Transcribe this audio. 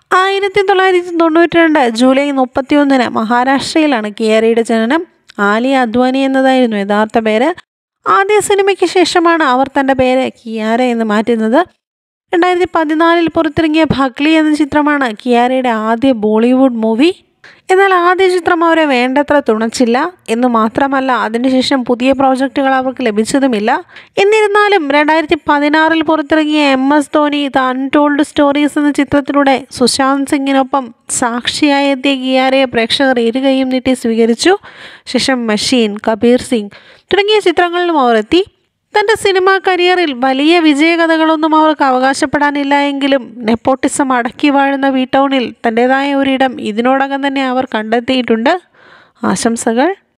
ആയിരത്തി തൊള്ളായിരത്തി തൊണ്ണൂറ്റി രണ്ട് ജൂലൈ മുപ്പത്തിയൊന്നിന് മഹാരാഷ്ട്രയിലാണ് കിയാരയുടെ ജനനം ആലിയ അദ്വാനി എന്നതായിരുന്നു യഥാർത്ഥ പേര് ആദ്യ സിനിമയ്ക്ക് ശേഷമാണ് അവർ തൻ്റെ പേര് കിയാര എന്ന് മാറ്റുന്നത് രണ്ടായിരത്തി പതിനാലിൽ പുറത്തിറങ്ങിയ ഭക്ലി എന്ന ചിത്രമാണ് കിയാരയുടെ ആദ്യ ബോളിവുഡ് മൂവി എന്നാൽ ആദ്യ ചിത്രം അവരെ വേണ്ടത്ര തുണച്ചില്ല എന്ന് മാത്രമല്ല അതിനുശേഷം പുതിയ പ്രോജക്റ്റുകൾ അവർക്ക് ലഭിച്ചതുമില്ല എന്നിരുന്നാലും രണ്ടായിരത്തി പതിനാറിൽ പുറത്തിറങ്ങിയ M S Dhoni the untold stories എന്ന ചിത്രത്തിലൂടെ സുശാന്ത് സിംഗിനൊപ്പം സാക്ഷിയായി എത്തിയ ഗിയാരയെ പ്രേക്ഷകർ ഇരുകൈയും നീട്ടി സ്വീകരിച്ചു ശേഷം മെഷീൻ കബീർ സിംഗ് തുടങ്ങിയ ചിത്രങ്ങളിലും അവർ എത്തി തൻ്റെ സിനിമാ കരിയറിൽ വലിയ വിജയകഥകളൊന്നും അവർക്ക് അവകാശപ്പെടാനില്ല എങ്കിലും നെപ്പോട്ടിസം അടക്കി വാഴുന്ന വി ടൗണിൽ തൻ്റെതായ ഒരിടം ഇതിനോടകം തന്നെ അവർ കണ്ടെത്തിയിട്ടുണ്ട് ആശംസകൾ